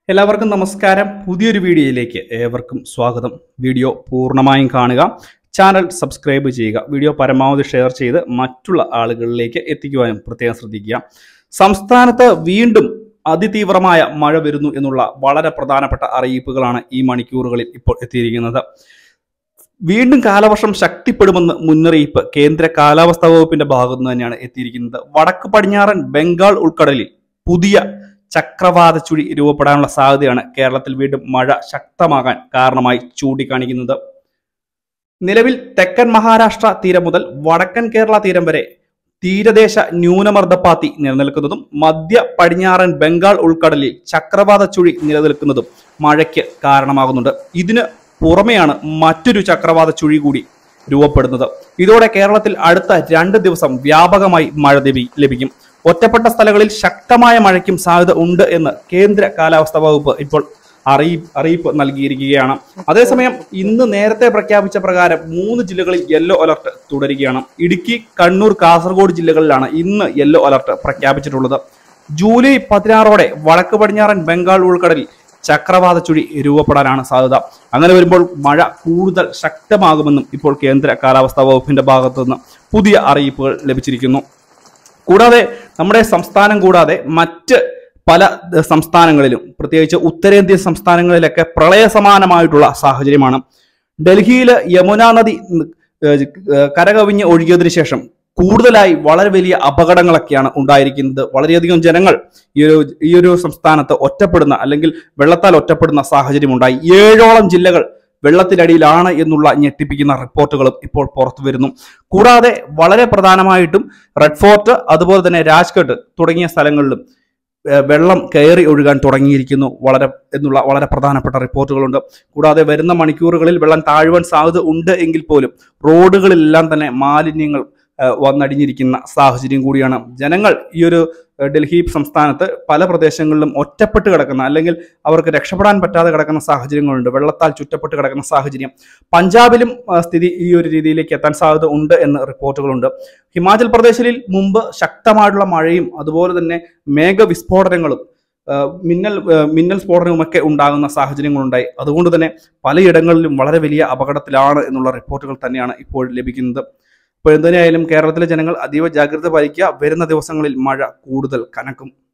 എല്ലാവർക്കും നമസ്കാരം പുതിയൊരു വീഡിയോയിലേക്ക് ഏവർക്കും സ്വാഗതം വീഡിയോ പൂർണ്ണമായും കാണുക ചാനൽ സബ്സ്ക്രൈബ് ചെയ്യുക വീഡിയോ പരമാവധി ഷെയർ ചെയ്ത് മറ്റുള്ള ആളുകളിലേക്ക് എത്തിക്കുവാനും പ്രത്യേകം ശ്രദ്ധിക്കുക സംസ്ഥാനത്ത് വീണ്ടും അതിതീവ്രമായ മഴ വരുന്നു എന്നുള്ള വളരെ പ്രധാനപ്പെട്ട അറിയിപ്പുകളാണ് ഈ മണിക്കൂറുകളിൽ ഇപ്പോൾ എത്തിയിരിക്കുന്നത് വീണ്ടും കാലവർഷം ശക്തിപ്പെടുമെന്ന് മുന്നറിയിപ്പ് കേന്ദ്ര കാലാവസ്ഥാ വകുപ്പിന്റെ ഭാഗത്തു നിന്ന് തന്നെയാണ് എത്തിയിരിക്കുന്നത് വടക്ക് പടിഞ്ഞാറൻ ബംഗാൾ ഉൾക്കടലിൽ പുതിയ ചക്രവാത ചുഴി രൂപപ്പെടാനുള്ള സാധ്യതയാണ് കേരളത്തിൽ വീണ്ടും മഴ ശക്തമാകാൻ കാരണമായി ചൂണ്ടിക്കാണിക്കുന്നത് നിലവിൽ തെക്കൻ മഹാരാഷ്ട്ര തീരം മുതൽ വടക്കൻ കേരള തീരം വരെ തീരദേശ ന്യൂനമർദ്ദപ്പാത്തി നിലനിൽക്കുന്നതും മധ്യ പടിഞ്ഞാറൻ ബംഗാൾ ഉൾക്കടലിൽ ചക്രവാത ചുഴി നിലനിൽക്കുന്നതും മഴയ്ക്ക് കാരണമാകുന്നുണ്ട് ഇതിന് പുറമെയാണ് മറ്റൊരു ചക്രവാത ചുഴി കൂടി രൂപപ്പെടുന്നത് ഇതോടെ കേരളത്തിൽ അടുത്ത രണ്ട് ദിവസം വ്യാപകമായി മഴ ലഭി- ലഭിക്കും ഒറ്റപ്പെട്ട സ്ഥലങ്ങളിൽ ശക്തമായ മഴയ്ക്കും സാധ്യത ഉണ്ട് എന്ന് കേന്ദ്ര കാലാവസ്ഥാ വകുപ്പ് ഇപ്പോൾ അറിയി അറിയിപ്പ് നൽകിയിരിക്കുകയാണ് അതേസമയം ഇന്ന് നേരത്തെ പ്രഖ്യാപിച്ച പ്രകാരം മൂന്ന് ജില്ലകളിൽ യെല്ലോ അലർട്ട് തുടരുകയാണ് ഇടുക്കി കണ്ണൂർ കാസർഗോഡ് ജില്ലകളിലാണ് ഇന്ന് യെല്ലോ അലർട്ട് പ്രഖ്യാപിച്ചിട്ടുള്ളത് ജൂലൈ പതിനാറോടെ വടക്ക് പടിഞ്ഞാറൻ ബംഗാൾ ഉൾക്കടലിൽ ചക്രവാത ചുഴി രൂപപ്പെടാനാണ് സാധ്യത അങ്ങനെ വരുമ്പോൾ മഴ കൂടുതൽ ശക്തമാകുമെന്നും ഇപ്പോൾ കേന്ദ്ര കാലാവസ്ഥാ വകുപ്പിന്റെ ഭാഗത്തു നിന്ന് പുതിയ അറിയിപ്പുകൾ ലഭിച്ചിരിക്കുന്നു കൂടാതെ നമ്മുടെ സംസ്ഥാനം കൂടാതെ മറ്റ് പല ദ- സംസ്ഥാനങ്ങളിലും പ്രത്യേകിച്ച് ഉത്തരേന്ത്യൻ സംസ്ഥാനങ്ങളിലൊക്കെ പ്രളയസമാനമായിട്ടുള്ള സാഹചര്യമാണ് ഡൽഹിയിൽ യമുന നദി ഉം, ഏഹ്, ഏഹ്, കരകവിഞ്ഞ് ഒഴുകിയതിനു ശേഷം കൂടുതലായി വളരെ വലിയ അപകടങ്ങളൊക്കെയാണ് ഉണ്ടായിരിക്കുന്നത് വളരെയധികം ജനങ്ങൾ ഈ ഒരു ഈ ഒരു സംസ്ഥാനത്ത് ഒറ്റപ്പെടുന്ന അല്ലെങ്കിൽ വെള്ളത്താൽ ഒറ്റപ്പെടുന്ന സാഹചര്യം ഉണ്ടായി ഏഴോളം ജില്ലകൾ വെള്ളത്തിനടിയിലാണ് എന്നുള്ള ഞെട്ടിപ്പിക്കുന്ന റിപ്പോർട്ടുകളും ഇപ്പോൾ പുറത്തു വരുന്നു കൂടാതെ വളരെ പ്രധാനമായിട്ടും റെഡ് ഫോർട്ട് അതുപോലെ തന്നെ രാജ്ഘട്ട് തുടങ്ങിയ സ്ഥലങ്ങളിലും ഏഹ്, വെള്ളം കയറി ഒഴുകാൻ തുടങ്ങിയിരിക്കുന്നു വളരെ എന്നുള്ള വളരെ പ്രധാനപ്പെട്ട റിപ്പോർട്ടുകളുണ്ട് കൂടാതെ വരുന്ന മണിക്കൂറുകളിൽ വെള്ളം താഴുവാൻ സാധ്യത ഉണ്ട് എങ്കിൽ പോലും റോഡുകളിലെല്ലാം തന്നെ മാലിന്യങ്ങൾ ഏഹ്, വന്നടിഞ്ഞിരിക്കുന്ന സാഹചര്യം കൂടിയാണ് ജനങ്ങൾ ഈ ഒരു ഏഹ്, ഡൽഹി സംസ്ഥാനത്ത് പല പ്രദേശങ്ങളിലും ഒറ്റപ്പെട്ട് കിടക്കുന്ന അല്ലെങ്കിൽ അവർക്ക് രക്ഷപ്പെടാൻ പറ്റാതെ കിടക്കുന്ന സാഹചര്യങ്ങളുണ്ട് വെള്ളത്താൽ ചുറ്റപ്പെട്ട് കിടക്കുന്ന സാഹചര്യം പഞ്ചാബിലും ആ, സ്ഥിതി ഈ ഒരു രീതിയിലേക്ക് എത്താൻ സാധ്യത ഉണ്ട് എന്ന് റിപ്പോർട്ടുകളുണ്ട് ഹിമാചൽ പ്രദേശിൽ മുമ്പ് ശക്തമായിട്ടുള്ള മഴയും അതുപോലെ തന്നെ മേഘവിസ്ഫോടനങ്ങളും ആ, മിന്നൽ ആ, മിന്നൽ സ്ഫോടനവുമൊക്കെ ഉണ്ടാകുന്ന സാഹചര്യങ്ങളുണ്ടായി അതുകൊണ്ട് തന്നെ പലയിടങ്ങളിലും വളരെ വലിയ അപകടത്തിലാണ് എന്നുള്ള റിപ്പോർട്ടുകൾ തന്നെയാണ് ഇപ്പോൾ ലഭിക്കുന്നത് അപ്പോൾ എന്തിനായാലും കേരളത്തിലെ ജനങ്ങൾ അതീവ ജാഗ്രത പാലിക്കുക വരുന്ന ദിവസങ്ങളിൽ മഴ കൂടുതൽ കനക്കും